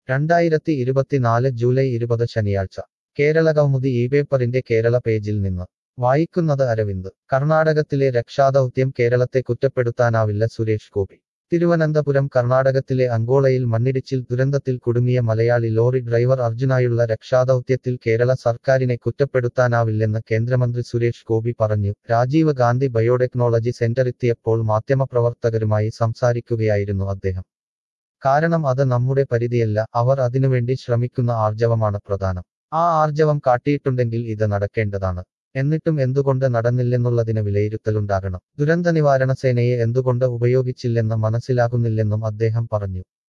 രണ്ടായിരത്തി ഇരുപത്തിനാല് ജൂലൈ ഇരുപത് ശനിയാഴ്ച കേരള കൗമുദി ഈ പേപ്പറിന്റെ കേരള പേജിൽ നിന്ന് വായിക്കുന്നത് അരവിന്ദ് കർണാടകത്തിലെ രക്ഷാദൗത്യം കേരളത്തെ കുറ്റപ്പെടുത്താനാവില്ല സുരേഷ് ഗോപി തിരുവനന്തപുരം കർണാടകത്തിലെ അങ്കോളയിൽ മണ്ണിടിച്ചിൽ ദുരന്തത്തിൽ കുടുങ്ങിയ മലയാളി ലോറി ഡ്രൈവർ അർജുനായുള്ള രക്ഷാദൗത്യത്തിൽ കേരള സർക്കാരിനെ കുറ്റപ്പെടുത്താനാവില്ലെന്ന് കേന്ദ്രമന്ത്രി സുരേഷ് ഗോപി പറഞ്ഞു രാജീവ് ഗാന്ധി ബയോടെക്നോളജി സെന്ററെത്തിയപ്പോൾ മാധ്യമപ്രവർത്തകരുമായി സംസാരിക്കുകയായിരുന്നു അദ്ദേഹം കാരണം അത് നമ്മുടെ പരിധിയല്ല അവർ അതിനുവേണ്ടി ശ്രമിക്കുന്ന ആർജവമാണ് പ്രധാനം ആ ആർജവം കാട്ടിയിട്ടുണ്ടെങ്കിൽ ഇത് നടക്കേണ്ടതാണ് എന്നിട്ടും എന്തുകൊണ്ട് നടന്നില്ലെന്നുള്ളതിന് വിലയിരുത്തലുണ്ടാകണം ദുരന്ത നിവാരണ സേനയെ എന്തുകൊണ്ട് ഉപയോഗിച്ചില്ലെന്ന് മനസ്സിലാകുന്നില്ലെന്നും അദ്ദേഹം പറഞ്ഞു